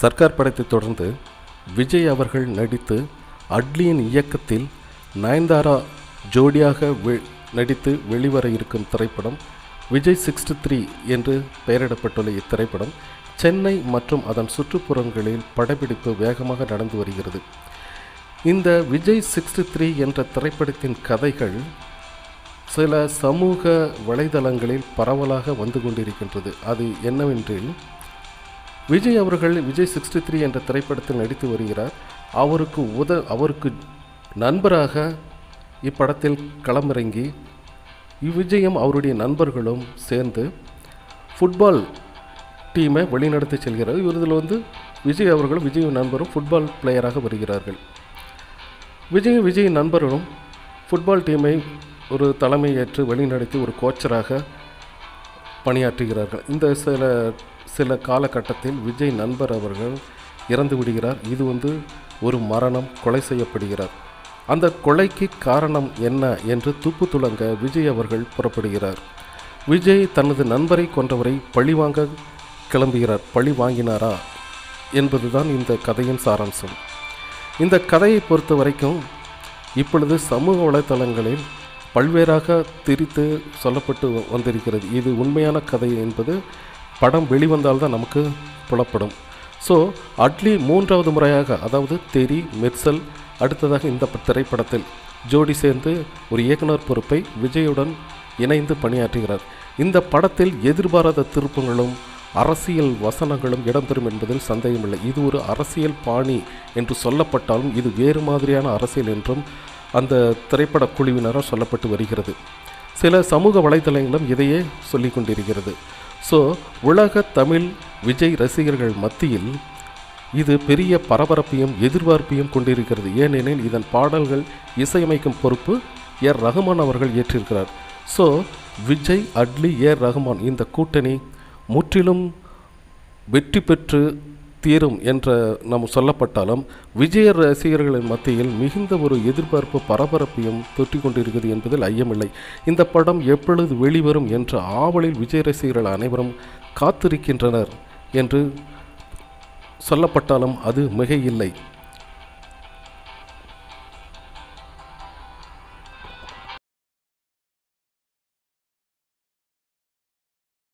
சர்க்கார் படத்தை தொடர்ந்து விஜய் அவர்கள் நடித்து அட்லியின் இயக்கத்தில் நயன்தாரா ஜோடியாக வெ- நடித்து வெளிவர இருக்கும் திரைப்படம் விஜய் சிக்ஸ்டி த்ரீ என்று பெயரிடப்பட்டுள்ள இத்திரைப்படம் சென்னை மற்றும் அதன் சுற்றுப்புறங்களில் படப்பிடிப்பு வேகமாக நடந்து வருகிறது இந்த விஜய் சிக்ஸ்டி த்ரீ என்ற திரைப்படத்தின் கதைகள் சில சமூக வலைதளங்களில் பரவலாக வந்து கொண்டிருக்கின்றது அது என்னவென்றில் விஜய் அவர்கள் விஜய் சிக்ஸ்டி த்ரீ என்ற திரைப்படத்தில் நடித்து வருகிறார் அவருக்கு உத அவருக்கு நண்பராக இப்படத்தில் களமிறங்கி விஜயும் அவருடைய நண்பர்களும் சேர்ந்து ஃபுட்பால் டீமை வழிநடத்தி செல்கிறார் இதில் வந்து விஜய் அவர்களும் விஜய் நண்பரும் ஃபுட்பால் பிளேயராக வருகிறார்கள் விஜய் விஜய் நண்பர்களும் ஃபுட்பால் டீமை ஒரு தலைமை ஏற்று வழிநடத்தி ஒரு கோச்சராக பணியாற்றுகிறார்கள் இந்த சில சில காலகட்டத்தில் விஜய் நண்பர் அவர்கள் இறந்து விடுகிறார் இது வந்து ஒரு மரணம் கொலை செய்யப்படுகிறார் அந்த கொலைக்கு காரணம் என்ன என்று துப்பு துளங்க விஜய் அவர்கள் புறப்படுகிறார் விஜய் தனது நண்பரை கொன்றவரை பழிவாங்க கிளம்புகிறார் பழி வாங்கினாரா என்பதுதான் இந்த கதையின் சாராம்சம் இந்த கதையை பொறுத்த வரைக்கும் இப்பொழுது சமூக வலைத்தளங்களில் பல்வேறாக திரித்து சொல்லப்பட்டு வ- வந்திருக்கிறது இது உண்மையான கதை என்பது படம் வெளிவந்தால்தான் நமக்கு புலப்படும் ஸோ அட்லி மூன்றாவது முறையாக அதாவது தெரி மெர்சல் அடுத்ததாக இந்த ப- திரைப்படத்தில் ஜோடி சேர்ந்து ஒரு இயக்குனர் பொறுப்பை விஜயுடன் இணைந்து பணியாற்றுகிறார் இந்த படத்தில் எதிர்பாராத திருப்பங்களும் அரசியல் வசனங்களும் இடம்பெறும் என்பதில் சந்தேகமில்லை இது ஒரு அரசியல் பாணி என்று சொல்லப்பட்டாலும் இது வேறு மாதிரியான அரசியல் என்றும் அந்த திரைப்பட குழுவினரால் சொல்லப்பட்டு வருகிறது சில சமூக வலைதளங்களும் இதையே சொல்லிக் கொண்டிருக்கிறது ஸோ உலக தமிழ் விஜய் ரசிகர்கள் மத்தியில் இது பெரிய பரபரப்பையும் எதிர்பார்ப்பையும் கொண்டிருக்கிறது ஏனெனில் இதன் பாடல்கள் இசையமைக்கும் பொறுப்பு ஏர் ரஹ்மான் அவர்கள் ஏற்றிருக்கிறார் ஸோ விஜய் அட்லி ஏர் ரஹ்மான் இந்த கூட்டணி முற்றிலும் வெற்றி பெற்று தீரும் என்ற நாம் சொல்லப்பட்டாலும் விஜய ரசிகர்களின் மத்தியில் மிகுந்த ஒரு எதிர்பார்ப்பு பரபரப்பையும் தொற்றிக் கொண்டிருக்கிறது என்பதில் ஐயமில்லை இந்த படம் எப்பொழுது வெளிவரும் என்ற ஆவலில் விஜய் ரசிகர்கள் அனைவரும் காத்திருக்கின்றனர் என்று சொல்லப்பட்டாலும் அது மிகையில்லை